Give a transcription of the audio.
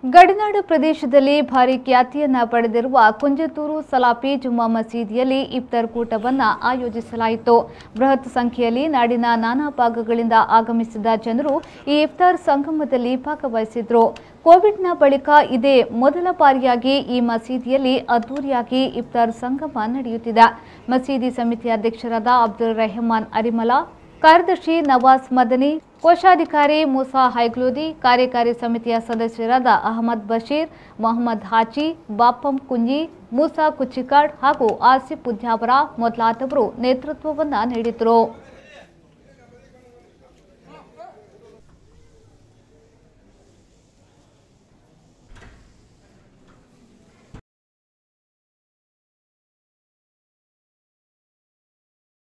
ಗಡಿನಾಡು ಪ್ರದೇಶದಲ್ಲಿ ಭಾರಿ ಖ್ಯಾತಿಯನ್ನ ಪಡೆದಿರುವ ಕುಂಜತೂರು ಸಲಾಪಿ ಜುಮ್ಮಾ ಮಸೀದಿಯಲ್ಲಿ ಇಫ್ತಾರ್ ಕೂಟವನ್ನ ಆಯೋಜಿಸಲಾಯಿತು ಬೃಹತ್ ಸಂಖ್ಯೆಯಲ್ಲಿ ನಾಡಿನ ನಾನಾ ಭಾಗಗಳಿಂದ ಆಗಮಿಸಿದ ಜನರು ಈ ಇಫ್ತಾರ್ ಸಂಗಮದಲ್ಲಿ ಭಾಗವಹಿಸಿದ್ರು ಕೋವಿಡ್ನ ಬಳಿಕ ಇದೇ ಮೊದಲ ಬಾರಿಯಾಗಿ ಈ ಮಸೀದಿಯಲ್ಲಿ ಅದ್ದೂರಿಯಾಗಿ ಇಫ್ತಾರ್ ಸಂಗಮ ನಡೆಯುತ್ತಿದೆ ಮಸೀದಿ ಸಮಿತಿ ಅಧ್ಯಕ್ಷರಾದ ಅಬ್ದುಲ್ ರೆಹಮಾನ್ ಅರಿಮಲಾ ಕಾರ್ಯದರ್ಶಿ ನವಾಜ್ ಮದನಿ ಕೋಶಾಧಿಕಾರಿ ಮೂಸಾ ಹೈಗ್ಲೂದಿ ಕಾರ್ಯಕಾರಿ ಸಮಿತಿಯ ಸದಸ್ಯರಾದ ಅಹಮದ್ ಬಶೀರ್ ಮೊಹಮ್ಮದ್ ಹಾಚಿ ಬಾಪಂ ಕುಂಜಿ ಮೂಸಾ ಕುಚ್ಚಿಕಾಡ್ ಹಾಗೂ ಆಸಿಫ್ ಉದ್ಯಾವರ ಮೊದಲಾದವರು ನೇತೃತ್ವವನ್ನ ನೀಡಿದರು